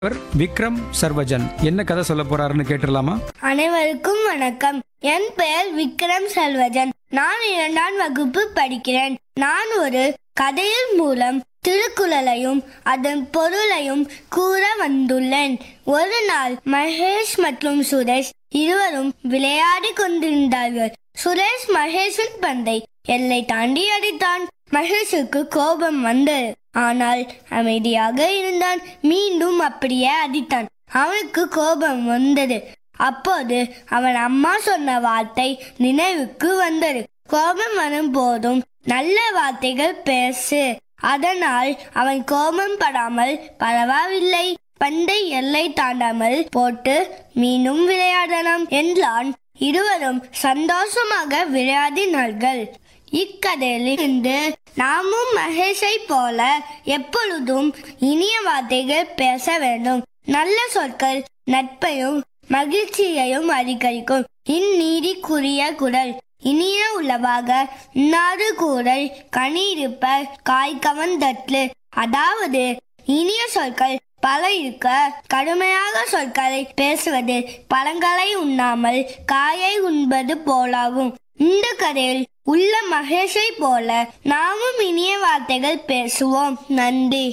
அவர் விக்ரம் சர்வஜன் என்ன கதை சொல்ல போறாருன்னு கேட்டுடலாமா அனைவருக்கும் வணக்கம் என் பெயர் விக்ரம் செல்வஜன் நான் இரண்டாம் வகுப்பு படிக்கிறேன் நான் ஒரு கதையின் மூலம் திருக்குறளையும் அதன் பொருளையும் கூற வந்துள்ளேன் ஒரு நாள் மகேஷ் மற்றும் சுரேஷ் இருவரும் விளையாடிக் கொண்டிருந்தார்கள் சுரேஷ் மகேஷின் பந்தை எல்லை தாண்டி அடித்தான் மகேஷுக்கு கோபம் வந்தது ஆனால் அமைதியாக இருந்தான் மீண்டும் அப்படியே அடித்தான் அவனுக்கு கோபம் வந்தது அப்போது அவன் அம்மா சொன்ன வார்த்தை நினைவுக்கு வந்தது கோபம் வரும் போதும் நல்ல வார்த்தைகள் பேசு அதனால் அவன் கோபம் படாமல் பரவாயில்லை பந்தை எல்லை தாண்டாமல் போட்டு மீண்டும் விளையாடலாம் என்றான் இருவரும் சந்தோஷமாக விளையாடினார்கள் இக்கதையிலிருந்து நாமும் மகேஷை போல எப்பொழுதும் இனிய வார்த்தைகள் பேச வேண்டும் நல்ல சொற்கள் நட்பையும் மகிழ்ச்சியையும் அதிகரிக்கும் இந்நீதிக்குரிய குரல் இனிய உளவாக இன்னாறு கூறல் கனி இருப்ப காய் கவர்ந்தற்று அதாவது இனிய சொற்கள் பல இருக்க கடுமையாக சொற்களை பேசுவது பழங்களை உண்ணாமல் காயை உண்பது போலாகும் இந்த கதையில் உள்ள மகேஷை போல நாமும் இனிய வார்த்தைகள் பேசுவோம் நன்றி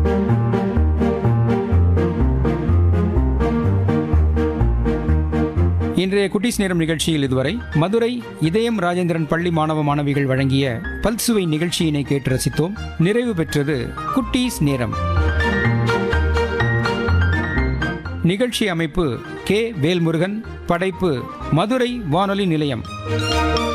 இன்றைய குட்டீஸ் நேரம் நிகழ்ச்சியில் இதுவரை மதுரை இதயம் ராஜேந்திரன் பள்ளி மாணவ மாணவிகள் வழங்கிய பல்சுவை நிகழ்ச்சியினை கேட்டு ரசித்தோம் நிறைவு பெற்றது குட்டீஸ் நேரம் நிகழ்ச்சி அமைப்பு கே வேல்முருகன் படைப்பு மதுரை வானொலி நிலையம்